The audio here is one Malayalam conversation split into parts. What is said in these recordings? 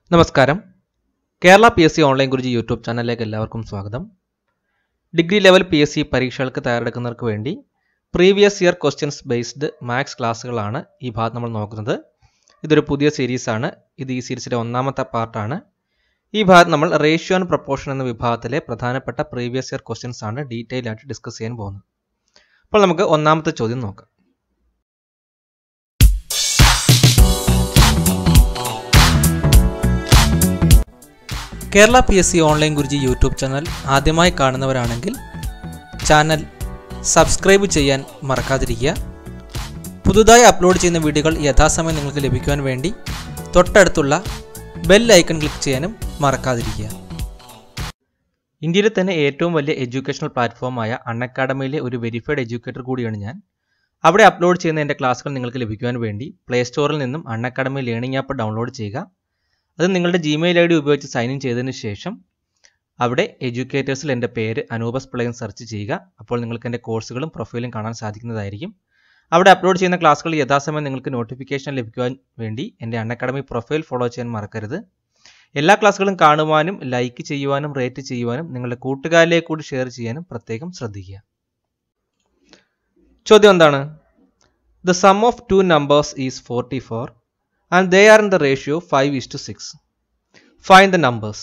നമസ്കാരം Kerala P S C online Guruji YouTube ചാനലിലേക്ക് എല്ലാവർക്കും സ്വാഗതം degree level P S C പരീക്ഷകൾക്ക് തയ്യാറെടുക്കുന്നവർക്ക് വേണ്ടി previous year questions based maths ക്ലാസ്സുകളാണ് ഈ ഭാഗത്ത് നമ്മൾ നോക്കുന്നത് ഇതൊരു പുതിയ സീരീസാണ് ഇത് ഈ സീരീസിലെ ഒന്നാമത്തെ പാർട്ടാണ് ഈ ഭാഗത്ത് നമ്മൾ റേഷ്യോ ആൻഡ് പ്രപ്പോർഷൻ എന്ന വിഭാഗത്തിലെ പ്രധാനപ്പെട്ട പ്രീവിയസ് ഇയർ ക്വസ്റ്റ്യൻസ് ആണ് ഡീറ്റെയിൽ ആയിട്ട് ഡിസ്കസ് ചെയ്യാൻ പോകുന്നത് അപ്പോൾ നമുക്ക് ഒന്നാമത്തെ ചോദ്യം നോക്കാം Kerala P S C online Guruji YouTube channel ആദ്യമായി കാണുന്നവരാണെങ്കിൽ ചാനൽ സബ്സ്ക്രൈബ് ചെയ്യാൻ മറക്കാതിരിക്കുക പുതുതായി അപ്ലോഡ് ചെയ്യുന്ന വീഡിയോകൾ യഥാസമയം നിങ്ങൾക്ക് ലഭിക്കുവാൻ വേണ്ടി തൊട്ടടുത്തുള്ള ബെൽ ഐക്കൺ ക്ലിക്ക് ചെയ്യാനും മറക്കാതിരിക്കുക ഇന്ത്യയിലെ തന്നെ ഏറ്റവും വലിയ എഡ്യൂക്കേഷണൽ പ്ലാറ്റ്ഫോമായ അൺ അക്കാഡമിയിലെ ഒരു വെരിഫൈഡ് എഡ്യൂക്കേറ്റർ കൂടിയാണ് ഞാൻ അവിടെ അപ്ലോഡ് ചെയ്യുന്ന എൻ്റെ ക്ലാസ്സുകൾ നിങ്ങൾക്ക് ലഭിക്കുവാൻ വേണ്ടി പ്ലേ സ്റ്റോറിൽ നിന്നും Unacademy learning app download ചെയ്യുക അത് നിങ്ങളുടെ ജിമെയിൽ ഐ ഡി ഉപയോഗിച്ച് സൈൻ ഇൻ ചെയ്തതിന് ശേഷം അവിടെ എഡ്യൂക്കേറ്റേഴ്സിൽ എൻ്റെ പേര് അനൂപസ് പിള്ളയും സെർച്ച് ചെയ്യുക അപ്പോൾ നിങ്ങൾക്ക് എൻ്റെ കോഴ്സുകളും പ്രൊഫൈലും കാണാൻ സാധിക്കുന്നതായിരിക്കും അവിടെ അപ്ലോഡ് ചെയ്യുന്ന ക്ലാസ്സുകൾ യഥാസമയം നിങ്ങൾക്ക് നോട്ടിഫിക്കേഷൻ ലഭിക്കുവാൻ വേണ്ടി എൻ്റെ അൺ അക്കാഡമി പ്രൊഫൈൽ ഫോളോ ചെയ്യാൻ മറക്കരുത് എല്ലാ ക്ലാസ്സുകളും കാണുവാനും ലൈക്ക് ചെയ്യുവാനും റേറ്റ് ചെയ്യുവാനും നിങ്ങളുടെ കൂട്ടുകാരിലേക്ക് കൂടി ഷെയർ ചെയ്യാനും പ്രത്യേകം ശ്രദ്ധിക്കുക ചോദ്യം എന്താണ് the sum of two numbers is forty four and they are in the ratio five is to six find the numbers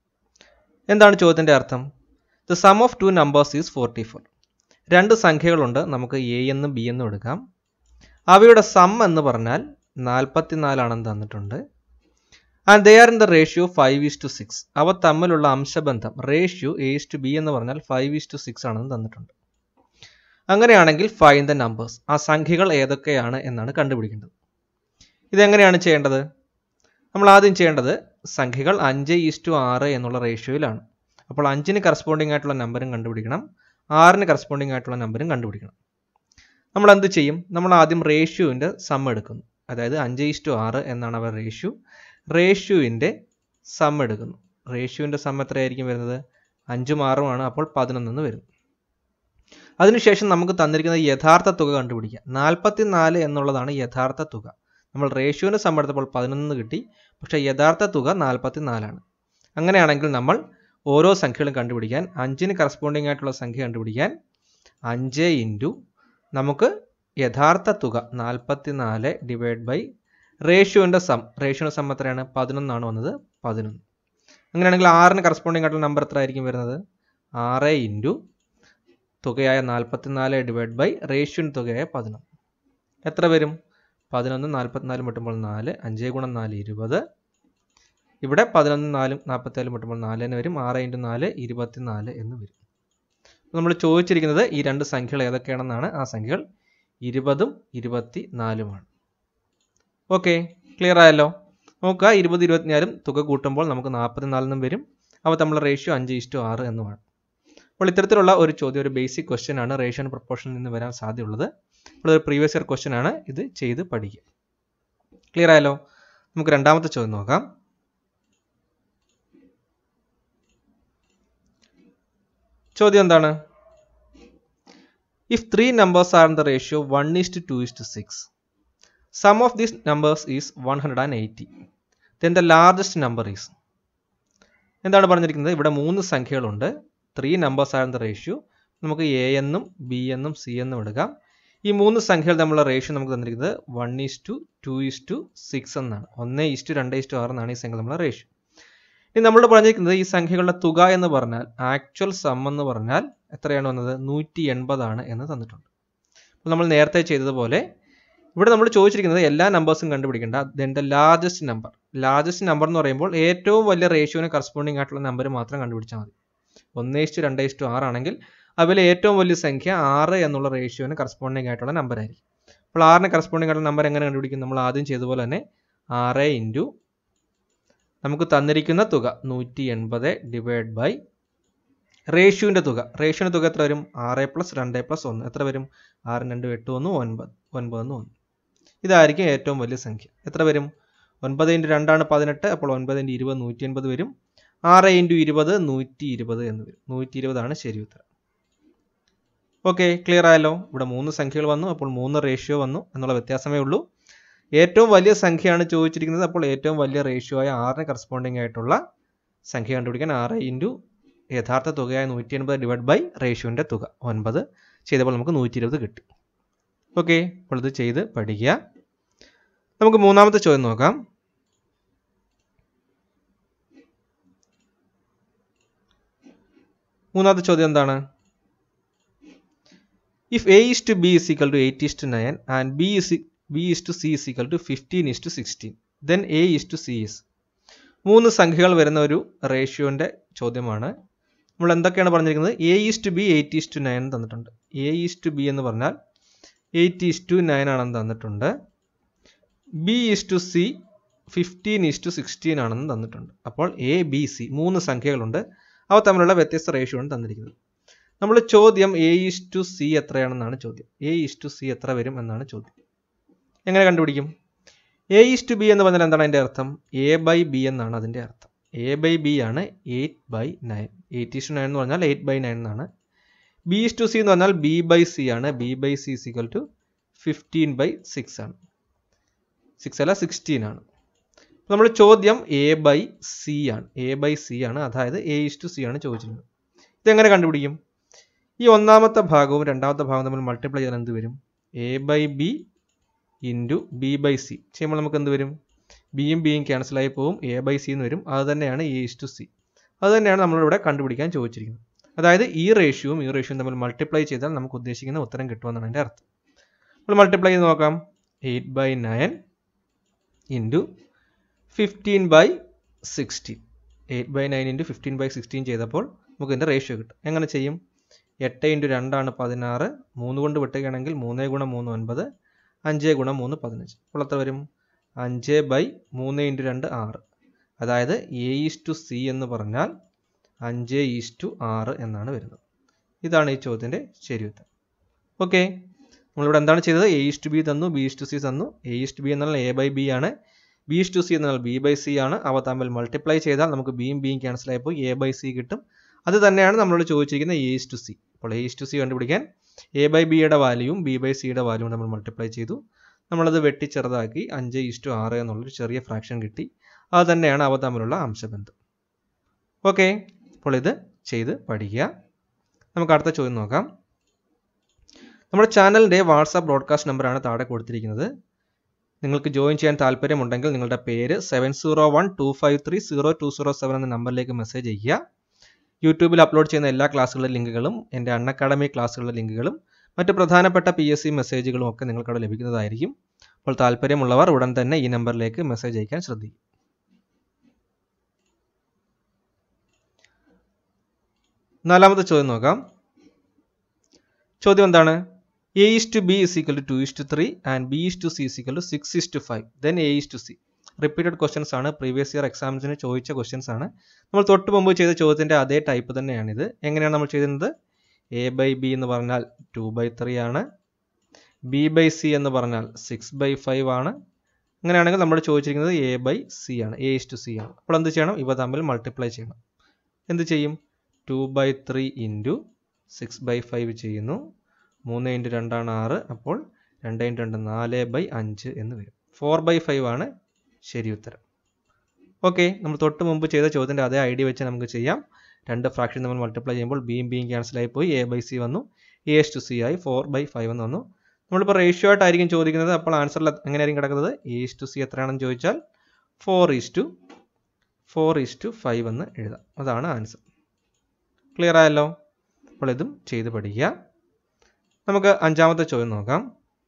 എന്താണ് ചോദ്യത്തിൻ്റെ അർത്ഥം the sum of two numbers is forty four രണ്ട് സംഖ്യകളുണ്ട് നമുക്ക് എ എന്നും ബി എന്നും എടുക്കാം അവയുടെ സം എന്ന് പറഞ്ഞാൽ നാൽപ്പത്തി നാലാണെന്ന് തന്നിട്ടുണ്ട് and they are in the ratio five is to six അവ തമ്മിലുള്ള അംശബന്ധം ratio A is to B എന്ന് പറഞ്ഞാൽ ഫൈവ് ഈസ് ടു സിക്സ് ആണെന്ന് തന്നിട്ടുണ്ട് അങ്ങനെയാണെങ്കിൽ ഫൈൻ ദ നമ്പേഴ്സ് ആ സംഖ്യകൾ ഏതൊക്കെയാണ് എന്നാണ് കണ്ടുപിടിക്കേണ്ടത് ഇതെങ്ങനെയാണ് ചെയ്യേണ്ടത് നമ്മൾ ആദ്യം ചെയ്യേണ്ടത് സംഖ്യകൾ അഞ്ച് ഈസ് ടു ആറ് എന്നുള്ള റേഷ്യോയിലാണ് അപ്പോൾ അഞ്ചിന് കറസ്പോണ്ടിങ് ആയിട്ടുള്ള നമ്പറും കണ്ടുപിടിക്കണം ആറിന് കറസ്പോണ്ടിങ് ആയിട്ടുള്ള നമ്പറും കണ്ടുപിടിക്കണം നമ്മൾ എന്ത് ചെയ്യും നമ്മൾ ആദ്യം റേഷ്യോവിൻ്റെ സം എടുക്കുന്നു അതായത് അഞ്ച് ഈസ് ടു ആറ് എന്നാണ് അവർ റേഷ്യോ റേഷ്യോവിൻ്റെ സം എടുക്കുന്നു റേഷ്യോവിൻ്റെ സം എത്രയായിരിക്കും വരുന്നത് അഞ്ചും ആറുമാണ് അപ്പോൾ പതിനൊന്നെന്ന് വരും അതിനുശേഷം നമുക്ക് തന്നിരിക്കുന്ന യഥാർത്ഥ തുക കണ്ടുപിടിക്കാം നാൽപ്പത്തി നാല് എന്നുള്ളതാണ് യഥാർത്ഥ തുക നമ്മൾ റേഷ്യോന് സം എടുത്തപ്പോൾ പതിനൊന്ന് കിട്ടി പക്ഷേ യഥാർത്ഥ തുക നാൽപ്പത്തി നാലാണ് അങ്ങനെയാണെങ്കിൽ നമ്മൾ ഓരോ സംഖ്യകളും കണ്ടുപിടിക്കാൻ അഞ്ചിന് കറസ്പോണ്ടിങ് ആയിട്ടുള്ള സംഖ്യ കണ്ടുപിടിക്കാൻ അഞ്ച് ഇൻറ്റു നമുക്ക് യഥാർത്ഥ തുക നാൽപ്പത്തി നാല് ഡിവൈഡ് ബൈ റേഷ്യോൻ്റെ സം റേഷ്യോൻ്റെ സം എത്രയാണ് പതിനൊന്നാണ് വന്നത് പതിനൊന്ന് അങ്ങനെയാണെങ്കിൽ ആറിന് കറസ്പോണ്ടിങ് ആയിട്ടുള്ള നമ്പർ എത്ര ആയിരിക്കും വരുന്നത് ആറ് ഇൻറ്റു തുകയായ നാൽപ്പത്തി നാല് ഡിവൈഡ് ബൈ റേഷ്യോൻ്റെ തുകയായ പതിനൊന്ന് എത്ര വരും പതിനൊന്ന് നാൽപ്പത്തിനാലും മുട്ടുമ്പോൾ നാല് അഞ്ച് ഗുണം നാല് ഇരുപത് ഇവിടെ പതിനൊന്ന് നാലും നാൽപ്പത്തിനാലും മുട്ടുമ്പോൾ നാല് എന്ന് വരും ആറ് ഇൻറ്റു നാല് ഇരുപത്തിനാല് എന്ന് വരും നമ്മൾ ചോദിച്ചിരിക്കുന്നത് ഈ രണ്ട് സംഖ്യകൾ ഏതൊക്കെയാണെന്നാണ് ആ സംഖ്യകൾ ഇരുപതും ഇരുപത്തി നാലുമാണ് ഓക്കെ ക്ലിയർ ആയല്ലോ നോക്കുക ഇരുപത് ഇരുപത്തിനാലും തുക കൂട്ടുമ്പോൾ നമുക്ക് നാൽപ്പത്തിനാലെന്നും വരും അപ്പോൾ നമ്മൾ റേഷ്യോ അഞ്ച് ഇഷ്ടു ആറ് എന്നുമാണ് അപ്പോൾ ഇത്തരത്തിലുള്ള ഒരു ചോദ്യം ഒരു ബേസിക് ക്വസ്റ്റ്യൻ ആണ് റേഷ്യോ ആൻഡ് പ്രൊപ്പോർഷനിൽ നിന്ന് വരാൻ സാധ്യതയുള്ളത് അപ്പോൾ ഒരു പ്രീവിയസ് ഇയർ ക്വസ്റ്റ്യൻ ആണ് ഇത് ചെയ്ത് പഠിക്കുക ക്ലിയർ ആയല്ലോ നമുക്ക് രണ്ടാമത്തെ ചോദ്യം നോക്കാം ചോദ്യം എന്താണ് if three numbers are in the ratio one is to two is to six sum of these numbers is one hundred and eighty then the largest number is എന്താണ് പറഞ്ഞിരിക്കുന്നത് ഇവിടെ മൂന്ന് സംഖ്യകളുണ്ട് three numbers are in the ratio നമുക്ക് എ എന്നും ബി എന്നും സി എന്നും എടുക്കാം ഈ മൂന്ന് സംഖ്യകൾ തമ്മിലുള്ള റേഷ്യോ നമുക്ക് തന്നിരിക്കുന്നത് one is to two is to six എന്നാണ് ഒന്ന് ഈസ് ടു രണ്ട് ഈസ് ടു ആറ് എന്നാണ് ഈ സംഖ്യ തമ്മിലുള്ള റേഷ്യോ ഇനി നമ്മൾ പറഞ്ഞിരിക്കുന്നത് ഈ സംഖ്യകളുടെ തുക എന്ന് പറഞ്ഞാൽ ആക്ച്വൽ സം എന്ന് പറഞ്ഞാൽ എത്രയാണ് വന്നത് നൂറ്റി എൺപതാണ് എന്ന് തന്നിട്ടുണ്ട് അപ്പോൾ നമ്മൾ നേരത്തെ ചെയ്തതുപോലെ ഇവിടെ നമ്മൾ ചോദിച്ചിരിക്കുന്നത് എല്ലാ നമ്പേഴ്സും കണ്ടുപിടിക്കേണ്ട then the largest number largest number എന്ന് പറയുമ്പോൾ ഏറ്റവും വലിയ റേഷ്യോന് കറസ്പോണ്ടിങ് ആയിട്ടുള്ള നമ്പർ മാത്രം കണ്ടുപിടിച്ചാൽ മതി ഒന്ന് ഇഷ്ടു രണ്ട് ഇഷ്ടു ആറാണെങ്കിൽ അതിലെ ഏറ്റവും വലിയ സംഖ്യ ആറ് എന്നുള്ള റേഷ്യോന് കറസ്പോണ്ടിങ് ആയിട്ടുള്ള നമ്പർ ആയിരിക്കും അപ്പോൾ ആറിന് കറസ്പോണ്ടിങ് ആയിട്ടുള്ള നമ്പർ എങ്ങനെ കണ്ടുപിടിക്കും നമ്മൾ ആദ്യം ചെയ്തതുപോലെ തന്നെ ആറ് ഇൻറ്റു നമുക്ക് തന്നിരിക്കുന്ന തുക നൂറ്റി എൺപത് ഡിവൈഡ് ബൈ റേഷ്യോൻ്റെ തുക റേഷ്യോൻ്റെ തുക എത്ര വരും ആറ് പ്ലസ് രണ്ട് പ്ലസ് ഒന്ന് എത്ര വരും ആറ് രണ്ട് എട്ട് ഒന്ന് ഒൻപത് ഒൻപതെന്ന് ഒന്ന് ഇതായിരിക്കും ഏറ്റവും വലിയ സംഖ്യ എത്ര വരും ഒൻപത് ഇൻറ്റു രണ്ടാണ് പതിനെട്ട് അപ്പോൾ ഒൻപത് ഇൻറ്റു ഇരുപത് നൂറ്റി എൺപത് വരും ആറ് ഇൻറ്റു ഇരുപത് നൂറ്റി ഇരുപത് എന്ന് വരും നൂറ്റി ഇരുപതാണ് ശരി ഉത്തരം ഓക്കെ ക്ലിയർ ആയല്ലോ ഇവിടെ മൂന്ന് സംഖ്യകൾ വന്നു അപ്പോൾ മൂന്ന് റേഷ്യോ വന്നു എന്നുള്ള വ്യത്യാസമേ ഉള്ളൂ ഏറ്റവും വലിയ സംഖ്യയാണ് ചോദിച്ചിരിക്കുന്നത് അപ്പോൾ ഏറ്റവും വലിയ റേഷ്യോ ആയ ആറിന് കറസ്പോണ്ടിങ് ആയിട്ടുള്ള സംഖ്യ കണ്ടുപിടിക്കാൻ ആറ് ഇൻറ്റു യഥാർത്ഥ തുകയായ നൂറ്റി എൺപത് ഡിവൈഡ് ബൈ റേഷ്യോൻ്റെ തുക ഒൻപത് ചെയ്തപ്പോൾ നമുക്ക് നൂറ്റി ഇരുപത് കിട്ടി ഓക്കെ അപ്പോൾ ഇത് ചെയ്ത് പഠിക്കുക നമുക്ക് മൂന്നാമത്തെ ചോദ്യം നോക്കാം മൂന്നാമത്തെ ചോദ്യം എന്താണ് if A is to B is equal to eight is to nine and B is B is to C is equal to fifteen is to sixteen then A is to C is മൂന്ന് സംഖ്യകൾ വരുന്ന ഒരു റേഷ്യോൻ്റെ ചോദ്യമാണ് നമ്മൾ എന്തൊക്കെയാണ് പറഞ്ഞിരിക്കുന്നത് A is to B eight is to nine തന്നിട്ടുണ്ട് എ ഈസ് ടു ബി എന്ന് പറഞ്ഞാൽ എയ്റ്റ് ഈസ് ടു നയൻ ആണെന്ന് തന്നിട്ടുണ്ട് B is to C fifteen is to sixteen ആണെന്ന് തന്നിട്ടുണ്ട് അപ്പോൾ എ ബി സി മൂന്ന് സംഖ്യകളുണ്ട് അവ തമ്മിലുള്ള വ്യത്യസ്ത റേഷ്യോ ആണ് തന്നിരിക്കുന്നത് നമ്മൾ ചോദ്യം എ ഈസ് ടു സി എത്രയാണെന്നാണ് ചോദ്യം എ ഈസ് ടു സി എത്ര വരും എന്നാണ് ചോദ്യം എങ്ങനെ കണ്ടുപിടിക്കും എ ഈസ് ടു ബി എന്ന് പറഞ്ഞാൽ എന്താണ് അതിൻ്റെ അർത്ഥം എ ബൈ ബി എന്നാണ് അതിൻ്റെ അർത്ഥം എ ബൈ ബി ആണ് eight by nine eight is to nine എന്ന് പറഞ്ഞാൽ എയ്റ്റ് ബൈ നയൻ എന്നാണ് ബി ഈസ് ടു സി എന്ന് പറഞ്ഞാൽ ബി ബൈ സി ആണ് B by C equal to fifteen by six ആണ് സിക്സ് അല്ല സിക്സ്റ്റീൻ ആണ് നമ്മൾ ചോദ്യം എ ബൈ സി ആണ് എ ബൈ സി ആണ് അതായത് എ ഇസ് ടു സി ആണ് ചോദിച്ചിരുന്നത് ഇതെങ്ങനെ കണ്ടുപിടിക്കും ഈ ഒന്നാമത്തെ ഭാഗവും രണ്ടാമത്തെ ഭാഗവും തമ്മിൽ മൾട്ടിപ്ലൈ ചെയ്യാൻ എന്ത് വരും A by B into B by C ചെയ്യുമ്പോൾ നമുക്ക് എന്ത് വരും ബിയും ബിയും ക്യാൻസലായി പോകും എ ബൈ സി എന്ന് വരും അത് തന്നെയാണ് എ ഇസ് ടു സി അത് തന്നെയാണ് നമ്മളിവിടെ കണ്ടുപിടിക്കാൻ ചോദിച്ചിരിക്കുന്നത് അതായത് ഈ റേഷ്യോയും ഈ റേഷ്യോയും തമ്മിൽ മൾട്ടിപ്ലൈ ചെയ്താൽ നമുക്ക് ഉദ്ദേശിക്കുന്ന ഉത്തരം കിട്ടുമെന്നാണ് എൻ്റെ അർത്ഥം നമ്മൾ മൾട്ടിപ്ലൈ ചെയ്ത് നോക്കാം eight by nine into fifteen by sixteen eight by nine into fifteen by sixteen ചെയ്തപ്പോൾ നമുക്ക് ഇതിൻ്റെ റേഷ്യോ കിട്ടും എങ്ങനെ ചെയ്യും എട്ട് ഇൻറ്റു രണ്ടാണ് പതിനാറ് മൂന്ന് കൊണ്ട് വെട്ടുകയാണെങ്കിൽ മൂന്ന് ഗുണം മൂന്ന് ഒൻപത് അഞ്ച് ഗുണം മൂന്ന് പതിനഞ്ച് അപ്പോൾ എത്ര വരും അഞ്ച് ബൈ മൂന്ന് ഇൻറ്റു രണ്ട് ആറ് അതായത് എ ഈസ് ടു സി എന്ന് പറഞ്ഞാൽ അഞ്ച് ഈസ് ടു ആറ് എന്നാണ് വരുന്നത് ഇതാണ് ഈ ചോദ്യത്തിൻ്റെ ശരി ഉത്തരം ഓക്കെ നമ്മളിവിടെ എന്താണ് ചെയ്തത് എ ഈസ് ടു ബി തന്നു ബി ഈസ് ടു സി തന്നു എ ഈസ് ടു ബി എന്നാൽ എ ബൈ ബി ആണ് ബി ഈസ് ടു സി എന്നാൽ ബി ബൈ സി ആണ് അവ തമ്മിൽ മൾട്ടിപ്ലൈ ചെയ്താൽ നമുക്ക് ബിയും ബിയും ക്യാൻസൽ ആയിപ്പോൾ എ ബൈ സി കിട്ടും അത് തന്നെയാണ് നമ്മളോട് ചോദിച്ചിരിക്കുന്ന എ ഈസ് ടു സി അപ്പോൾ എ ഈസ് ടു സി കണ്ടുപിടിക്കാൻ എ ബൈ ബിയുടെ വാല്യൂവും ബി ബൈ സിയുടെ വാല്യൂവും നമ്മൾ മൾട്ടിപ്ലൈ ചെയ്തു നമ്മളത് വെട്ടി ചെറുതാക്കി അഞ്ച് ഈസ് ടു ആറ് എന്നുള്ളൊരു ചെറിയ ഫ്രാക്ഷൻ കിട്ടി അത് തന്നെയാണ് അവ തമ്മിലുള്ള അംശബന്ധം ഓക്കെ അപ്പോൾ ഇത് ചെയ്ത് പഠിക്കുക നമുക്ക് അടുത്ത ചോദ്യം നോക്കാം നമ്മുടെ ചാനലിൻ്റെ വാട്സാപ്പ് ബ്രോഡ്കാസ്റ്റ് നമ്പറാണ് താഴെ കൊടുത്തിരിക്കുന്നത് നിങ്ങൾക്ക് ജോയിൻ ചെയ്യാൻ താല്പര്യമുണ്ടെങ്കിൽ നിങ്ങളുടെ പേര് seven zero one two five three zero two zero seven എന്ന നമ്പറിലേക്ക് മെസ്സേജ് ചെയ്യുക യൂട്യൂബിൽ അപ്ലോഡ് ചെയ്യുന്ന എല്ലാ ക്ലാസ്സുകളുടെ ലിങ്കുകളും എൻ്റെ അൺ അക്കാഡമി ക്ലാസ്സുകളുടെ ലിങ്കുകളും മറ്റ് പ്രധാനപ്പെട്ട പി എസ് സി മെസ്സേജുകളും ഒക്കെ നിങ്ങൾക്കവിടെ ലഭിക്കുന്നതായിരിക്കും അപ്പോൾ താല്പര്യമുള്ളവർ ഉടൻ തന്നെ ഈ നമ്പറിലേക്ക് മെസ്സേജ് അയക്കാൻ ശ്രദ്ധിക്കും നാലാമത്തെ ചോദ്യം നോക്കാം ചോദ്യം എന്താണ് A is to B is equal to two is to three and B is to C is equal to six is to five then A is to C repeated questions ആണ് പ്രീവിയസ് ഇയർ എക്സാംസിന് ചോദിച്ച ക്വസ്റ്റ്യൻസ് ആണ് നമ്മൾ തൊട്ട് മുമ്പ് ചെയ്ത ചോദ്യത്തിൻ്റെ അതേ ടൈപ്പ് തന്നെയാണിത് എങ്ങനെയാണ് നമ്മൾ ചെയ്തിരുന്നത് എ ബൈ ബി എന്ന് പറഞ്ഞാൽ ടു ബൈ ത്രീ ആണ് ബി ബൈ സി എന്ന് പറഞ്ഞാൽ സിക്സ് ബൈ ഫൈവ് ആണ് അങ്ങനെയാണെങ്കിൽ നമ്മൾ ചോദിച്ചിരിക്കുന്നത് എ ബൈ സി ആണ് എ ഇസ് ടു സി ആണ് അപ്പോൾ എന്ത് ചെയ്യണം ഇവ തമ്മിൽ മൾട്ടിപ്ലൈ ചെയ്യണം എന്ത് ചെയ്യും two by three into six by five ചെയ്യുന്നു മൂന്ന് ഇൻറ്റു രണ്ടാണ് ആറ് അപ്പോൾ രണ്ട് ഇൻറ്റു രണ്ട് നാല് ബൈ അഞ്ച് എന്ന് വരും ഫോർ ബൈ ഫൈവ് ആണ് ശരി ഉത്തരം ഓക്കെ നമ്മൾ തൊട്ട് മുമ്പ് ചെയ്ത ചോദ്യത്തിൻ്റെ അതേ ഐഡിയ വെച്ച് നമുക്ക് ചെയ്യാം രണ്ട് ഫ്രാക്ഷൻ നമ്മൾ മൾട്ടിപ്ലൈ ചെയ്യുമ്പോൾ ബിയും ബിയും ക്യാൻസൽ ആയി പോയി എ ബൈ സി വന്നു എ എസ് ടു സി ആയി ഫോർ ബൈ ഫൈവ് എന്ന് വന്നു നമ്മളിപ്പോൾ റേഷ്യോ ആയിട്ടായിരിക്കും ചോദിക്കുന്നത് അപ്പോൾ ആൻസറിൽ എങ്ങനെയായിരിക്കും കിടക്കുന്നത് എ ഇസ് ടു സി എത്രയാണെന്ന് ചോദിച്ചാൽ four is to four is to five എന്ന് എഴുതാം അതാണ് ആൻസർ ക്ലിയർ ആയല്ലോ അപ്പോൾ ഇതും ചെയ്ത് പഠിക്കുക നമുക്ക് അഞ്ചാമത്തെ ചോദ്യം നോക്കാം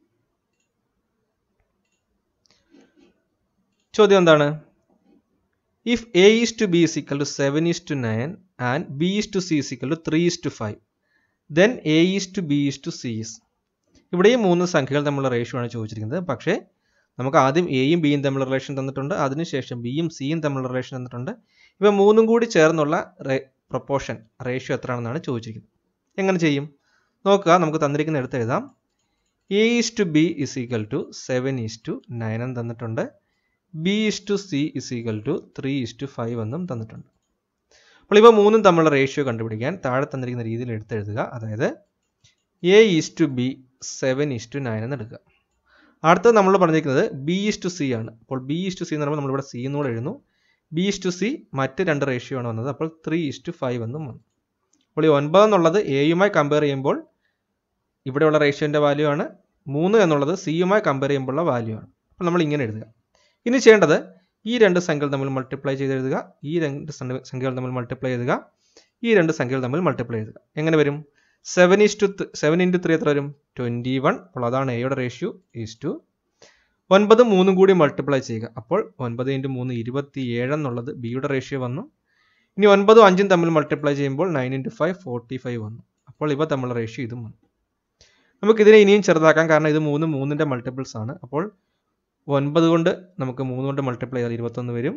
ചോദ്യം എന്താണ് if A is to B is equal to seven is to nine and B is to C is equal to three is to five then A is to B is to C is ഇവിടെയും മൂന്ന് സംഖ്യകൾ തമ്മിലുള്ള റേഷ്യോ ആണ് ചോദിച്ചിരിക്കുന്നത് പക്ഷേ നമുക്ക് ആദ്യം എയും ബിയും തമ്മിലുള്ള റിലേഷൻ തന്നിട്ടുണ്ട് അതിനുശേഷം ബിയും സിയും തമ്മിലുള്ള റിലേഷൻ തന്നിട്ടുണ്ട് ഇവ മൂന്നും കൂടി ചേർന്നുള്ള പ്രൊപ്പോർഷൻ റേഷ്യോ എത്രയാണെന്നാണ് ചോദിച്ചിരിക്കുന്നത് എങ്ങനെ ചെയ്യും നോക്കുക നമുക്ക് തന്നിരിക്കുന്ന എടുത്ത് എഴുതാം A is to B is equal to seven is to nine എന്ന് തന്നിട്ടുണ്ട് B is to C is equal to three is to five എന്നും തന്നിട്ടുണ്ട് അപ്പോൾ ഇവ മൂന്നും തമ്മിലുള്ള റേഷ്യോ കണ്ടുപിടിക്കാൻ താഴെ തന്നിരിക്കുന്ന രീതിയിൽ എടുത്തെഴുതുക അതായത് A is to B seven is to nine എന്ന് എടുക്കുക അടുത്തത് നമ്മൾ പറഞ്ഞിരിക്കുന്നത് ബി ഇസ് ടു സി ആണ് അപ്പോൾ ബി ഇസ് ടു സി എന്ന് പറയുമ്പോൾ നമ്മളിവിടെ സി എന്നുകൂടെ എഴുതുന്നു ബി ഇസ് ടു സി മറ്റ് രണ്ട് റേഷ്യോ ആണ് വന്നത് അപ്പോൾ ത്രീ ഇസ് ടു ഫൈവ് എന്നും വന്നു അപ്പോൾ ഈ ഒൻപത് എന്നുള്ളത് എയുമായി കമ്പയർ ചെയ്യുമ്പോൾ ഇവിടെയുള്ള റേഷ്യോൻ്റെ വാല്യൂ ആണ് മൂന്ന് എന്നുള്ളത് സിയുമായി കമ്പയർ ചെയ്യുമ്പോഴുള്ള വാല്യൂ ആണ് അപ്പോൾ നമ്മൾ ഇങ്ങനെ എഴുതുക ഇനി ചെയ്യേണ്ടത് ഈ രണ്ട് സംഖ്യകൾ തമ്മിൽ മൾട്ടിപ്ലൈ ചെയ്ത് എഴുതുക ഈ രണ്ട് സംഖ്യകൾ തമ്മിൽ മൾട്ടിപ്ലൈ ചെയ്യുക ഈ രണ്ട് സംഖ്യകൾ തമ്മിൽ മൾട്ടിപ്ലൈ ചെയ്യുക എങ്ങനെ വരും seven is to seven into three എത്ര വരും ട്വൻറ്റി വൺ അപ്പോൾ അതാണ് എയുടെ റേഷ്യോ ഈസ് ടു ഒൻപത് മൂന്നും കൂടി മൾട്ടിപ്ലൈ ചെയ്യുക അപ്പോൾ ഒൻപത് ഇൻറ്റു മൂന്ന് ഇരുപത്തി ഏഴ് എന്നുള്ളത് ബിയുടെ റേഷ്യോ വന്നു ഇനി ഒൻപതും അഞ്ചും തമ്മിൽ മൾട്ടിപ്ലൈ ചെയ്യുമ്പോൾ nine into five forty five വന്നു അപ്പോൾ ഇവ തമ്മിലുള്ള റേഷ്യോ ഇതും വന്നു നമുക്കിതിനെ ഇനിയും ചെറുതാക്കാം കാരണം ഇത് മൂന്ന് മൂന്നിൻ്റെ മൾട്ടിപ്പിൾസ് ആണ് അപ്പോൾ ഒൻപത് കൊണ്ട് നമുക്ക് മൂന്ന് കൊണ്ട് മൾട്ടിപ്ലൈ ചെയ്താൽ ഇരുപത്തൊന്ന് വരും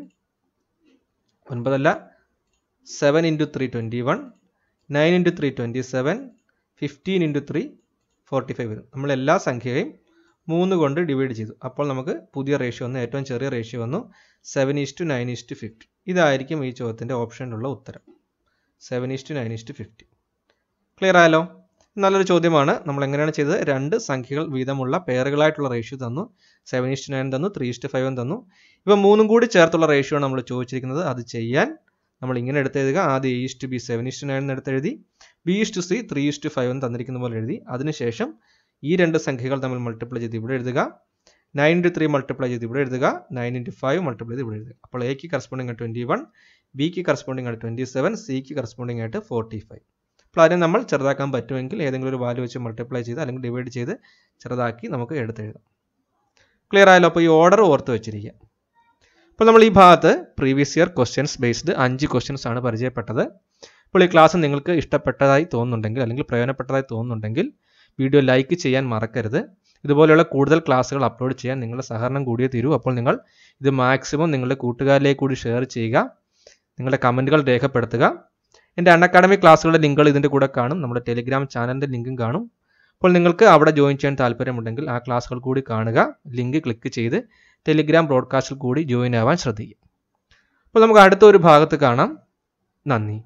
ഒൻപതല്ല seven into three twenty one nine into three twenty seven fifteen into three forty five വരും നമ്മൾ എല്ലാ സംഖ്യയും മൂന്ന് കൊണ്ട് ഡിവൈഡ് ചെയ്തു അപ്പോൾ നമുക്ക് പുതിയ റേഷ്യോ വന്നു ഏറ്റവും ചെറിയ റേഷ്യോ വന്നു seven is to nine is to fifty ഇതായിരിക്കും ഈ ചോദ്യത്തിൻ്റെ ഓപ്ഷനിലുള്ള ഉത്തരം seven is to nine is to fifty clear ആയല്ലോ നല്ലൊരു ചോദ്യമാണ് നമ്മൾ എങ്ങനെയാണ് ചെയ്തത് രണ്ട് സംഖ്യകൾ വീതമുള്ള പേറുകളായിട്ടുള്ള റേഷ്യോ തന്നു സെവൻ ഈസ്റ്റ് നയൻ തന്നു ത്രീ ഈസ്റ്റ് ഫൈവ് തന്നു ഇവ മൂന്നും കൂടി ചേർത്തുള്ള റേഷ്യോ ആണ് നമ്മൾ ചോദിച്ചിരിക്കുന്നത് അത് ചെയ്യാൻ നമ്മൾ ഇങ്ങനെ എടുത്തെഴുതുക ആദ്യം A is to B seven is to nine എന്ന് എടുത്തെഴുതി B is to C three is to five എന്ന് തന്നിരിക്കുന്ന പോലെ എഴുതി അതിനുശേഷം ഈ രണ്ട് സംഖ്യകൾ തമ്മിൽ മൾട്ടിപ്ലൈ ചെയ്ത് ഇവിടെ എഴുതുക നയൻ ഇൻറ്റു ത്രീ മൾട്ടിപ്ലൈ ചെയ്ത് ഇവിടെ എഴുതുക നയൻ ഇൻറ്റു ഫൈവ് മൾട്ടിപ്ലൈ ചെയ്ത് ഇവിടെ എഴുതുക അപ്പോൾ എക്ക് കറസ്പോണ്ടിങ് ആയിട്ട് ട്വൻറ്റി വൺ ബിക്ക് കറസ്പോണ്ടിങ് ആയിട്ട് ട്വൻറ്റി സെവൻ സിക്ക് കറസ്പോണ്ടിങ് ആയിട്ട് ഫോർട്ടി ഫൈവ് അപ്പോൾ അതിനെ നമ്മൾ ചെറുതാക്കാൻ പറ്റുമെങ്കിൽ ഏതെങ്കിലും ഒരു വാല്യൂ വെച്ച് മൾട്ടിപ്ലൈ ചെയ്ത് അല്ലെങ്കിൽ ഡിവൈഡ് ചെയ്ത് ചെറുതാക്കി നമുക്ക് എടുത്തെഴുതാം ക്ലിയർ ആയല്ലോ അപ്പോൾ ഈ ഓർഡർ ഓർത്ത് വെച്ചിരിക്കുക അപ്പോൾ നമ്മൾ ഈ ഭാഗത്ത് പ്രീവിയസ് ഇയർ ക്വസ്റ്റ്യൻസ് ബേസ്ഡ് അഞ്ച് ക്വസ്റ്റ്യൻസ് ആണ് പരിചയപ്പെട്ടത് അപ്പോൾ ഈ ക്ലാസ് നിങ്ങൾക്ക് ഇഷ്ടപ്പെട്ടതായി തോന്നുന്നുണ്ടെങ്കിൽ അല്ലെങ്കിൽ പ്രയോജനപ്പെട്ടതായി തോന്നുന്നുണ്ടെങ്കിൽ വീഡിയോ ലൈക്ക് ചെയ്യാൻ മറക്കരുത് ഇതുപോലെയുള്ള കൂടുതൽ ക്ലാസ്സുകൾ അപ്ലോഡ് ചെയ്യാൻ നിങ്ങളുടെ സഹകരണം കൂടിയേ തീരൂ അപ്പോൾ നിങ്ങൾ ഇത് മാക്സിമം നിങ്ങളുടെ കൂട്ടുകാരിലേക്ക് കൂടി ഷെയർ ചെയ്യുക നിങ്ങളുടെ കമൻറ്റുകൾ രേഖപ്പെടുത്തുക എൻ്റെ അൺ അക്കാഡമി ക്ലാസ്സുകളുടെ ലിങ്കുകൾ ഇതിൻ്റെ കൂടെ കാണും നമ്മുടെ ടെലിഗ്രാം ചാനലിൻ്റെ ലിങ്കും കാണും അപ്പോൾ നിങ്ങൾക്ക് അവിടെ ജോയിൻ ചെയ്യാൻ താല്പര്യമുണ്ടെങ്കിൽ ആ ക്ലാസ്സുകൾ കൂടി കാണുക ലിങ്ക് ക്ലിക്ക് ചെയ്ത് ടെലിഗ്രാം ബ്രോഡ്കാസ്റ്റിൽ കൂടി ജോയിൻ ആവാൻ ശ്രദ്ധിക്കുക അപ്പോൾ നമുക്ക് അടുത്ത ഒരു ഭാഗത്ത് കാണാം നന്ദി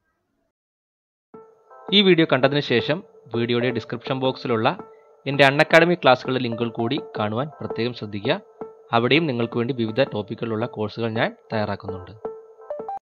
ഈ വീഡിയോ കണ്ടതിന് ശേഷം വീഡിയോയുടെ ഡിസ്ക്രിപ്ഷൻ ബോക്സിലുള്ള എൻ്റെ അൺ അക്കാഡമി ക്ലാസ്സുകളുടെ ലിങ്കുകൾ കൂടി കാണുവാൻ പ്രത്യേകം ശ്രദ്ധിക്കുക അവിടെയും നിങ്ങൾക്ക് വേണ്ടി വിവിധ ടോപ്പിക്കുകളുള്ള കോഴ്സുകൾ ഞാൻ തയ്യാറാക്കുന്നുണ്ട്